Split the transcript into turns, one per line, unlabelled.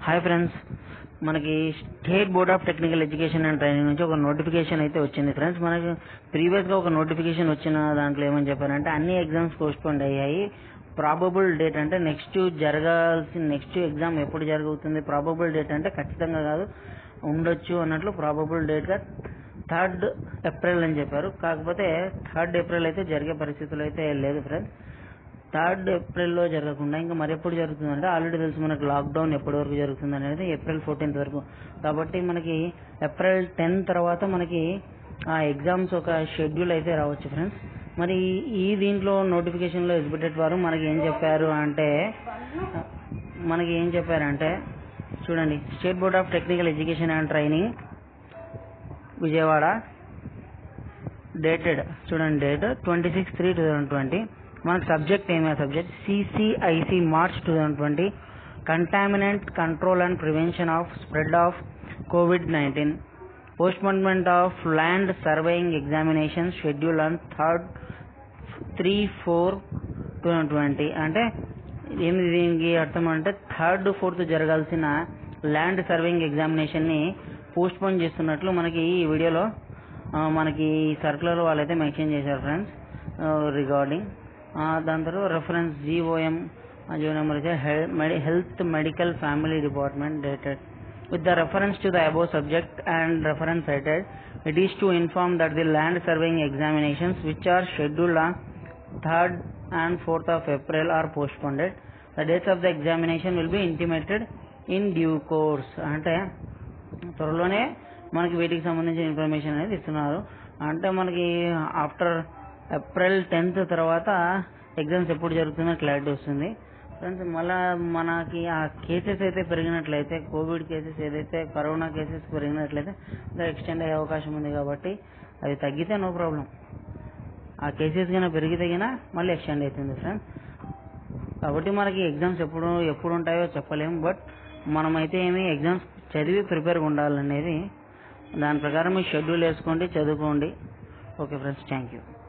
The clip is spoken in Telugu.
హాయ్ ఫ్రెండ్స్ మనకి state board of technical education and training నుంచి ఒక నోటిఫికేషన్ అయితే వచ్చింది ఫ్రెండ్స్ మనకి ప్రీవియస్ గా ఒక నోటిఫికేషన్ వచ్చిన దాంట్లో ఏమని చెప్పారంటే అన్ని ఎగ్జామ్స్ పోస్ట్పోండ్ అయ్యాయి ప్రాబబుల్ డేట్ అంటే నెక్స్ట్ జరగాల్సిన నెక్స్ట్ ఎగ్జామ్ ఎప్పుడు జరుగుతుంది ప్రాబబుల్ డేట్ అంటే ఖచ్చితంగా కాదు ఉండొచ్చు అన్నట్లు ప్రాబబుల్ డేట్ గా థర్డ్ ఏప్రిల్ అని చెప్పారు కాకపోతే థర్డ్ ఏప్రిల్ అయితే జరిగే పరిస్థితులు అయితే లేదు ఫ్రెండ్స్ థర్డ్ ఏప్రిల్లో జరగకుండా ఇంకా మరి ఎప్పుడు జరుగుతుందంటే ఆల్రెడీ తెలుసు మనకి లాక్డౌన్ ఎప్పటి వరకు జరుగుతుంది అనేది ఏప్రిల్ ఫోర్టీన్త్ వరకు కాబట్టి మనకి ఏప్రిల్ టెన్ తర్వాత మనకి ఆ ఎగ్జామ్స్ ఒక షెడ్యూల్ అయితే రావచ్చు ఫ్రెండ్స్ మరి ఈ దీంట్లో నోటిఫికేషన్లో ఎగ్జిబిటెడ్ వారు మనకి ఏం చెప్పారు అంటే మనకి ఏం చెప్పారంటే చూడండి state board of technical education and training Vijayawada dated చూడండి date twenty six three two thousand twenty మనకు సబ్జెక్ట్ ఏమే subject CCIC March two thousand twenty containment control and prevention of spread of COVID nineteen postponement of land surveying examination schedule on third three four two thousand twenty అంటే ఏంది దీనికి అర్థం అంటే థర్డ్ ఫోర్త్ జరగాల్సిన ల్యాండ్ సర్వేయింగ్ ఎగ్జామినేషన్ ని పోస్ట్ పోన్ చేస్తున్నట్లు మనకి ఈ వీడియోలో ఆ, మనకి సర్కులర్ వాళ్ళైతే మెన్షన్ చేశారు ఫ్రెండ్స్ రిగార్డింగ్ దాని తర్వాత రెఫరెన్స్ జీఓఎం జీవో నెంబర్ అయితే health medical family department dated with the reference to the above subject and reference cited, it is to inform that the land surveying examinations which are scheduled on 3rd and 4th of April are postponed. The dates of the examination will be intimated in due course. అంటే త్వరలోనే మనకి వీటికి సంబంధించిన ఇన్ఫర్మేషన్ అనేది ఇస్తున్నారు అంటే మనకి ఆఫ్టర్ ఏప్రిల్ టెన్త్ తర్వాత ఎగ్జామ్స్ ఎప్పుడు జరుగుతుందో క్లారిటీ వస్తుంది ఫ్రెండ్స్ మళ్ళా మనకి ఆ కేసెస్ అయితే పెరిగినట్లయితే కోవిడ్ కేసెస్ ఏదైతే కరోనా కేసెస్ పెరిగినట్లయితే ఇంకా ఎక్స్టెండ్ అయ్యే అవకాశం ఉంది కాబట్టి అవి తగ్గితే నో ప్రాబ్లం ఆ కేసెస్ కన్నా పెరిగితే కన్నా మళ్ళీ ఎక్స్టెండ్ అవుతుంది ఫ్రెండ్స్ కాబట్టి మనకి ఎగ్జామ్స్ ఎప్పుడు ఎప్పుడు ఉంటాయో చెప్పలేము బట్ మనమైతే ఏమి ఎగ్జామ్స్ చదివి ప్రిపేర్గా ఉండాలనేది దాని ప్రకారం మీ షెడ్యూల్ వేసుకోండి చదువుకోండి ఓకే ఫ్రెండ్స్ థ్యాంక్ యూ